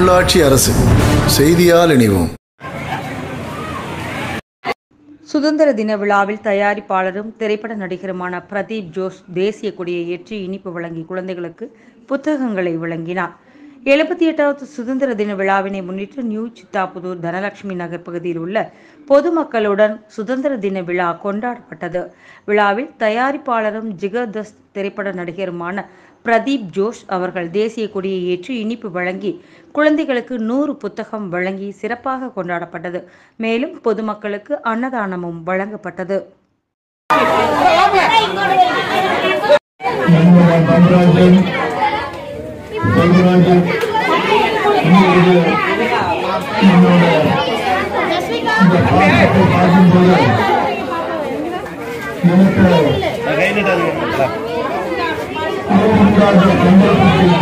உள்ளாட்சி அரசு செய்தியால் இணைவோம் சுதந்திர தின விழாவில் தயாரிப்பாளரும் திரைப்பட நடிகருமான பிரதீப் ஜோஷ் தேசிய கொடியை ஏற்றி இனிப்பு வழங்கி குழந்தைகளுக்கு புத்தகங்களை வழங்கினார் எழுபத்தி எட்டாவது சுதந்திர தின விழாவினை முன்னிட்டு நியூ சித்தாபுதூர் தனலட்சுமி நகர் பகுதியில் உள்ள பொதுமக்களுடன் சுதந்திர தின விழா கொண்டாடப்பட்டது விழாவில் தயாரிப்பாளரும் ஜிகர்தஸ் திரைப்பட நடிகருமான பிரதீப் ஜோஷ் அவர்கள் தேசிய கொடியை ஏற்றி இனிப்பு வழங்கி குழந்தைகளுக்கு நூறு புத்தகம் வழங்கி சிறப்பாக கொண்டாடப்பட்டது மேலும் பொதுமக்களுக்கு அன்னதானமும் வழங்கப்பட்டது பங்கராஜன் பங்கராஜன் உங்களுடைய என்னோட இந்த பாடத்தை பார்க்கும்போது எனக்கு மூன்றாவது சந்தர்ப்பத்தில்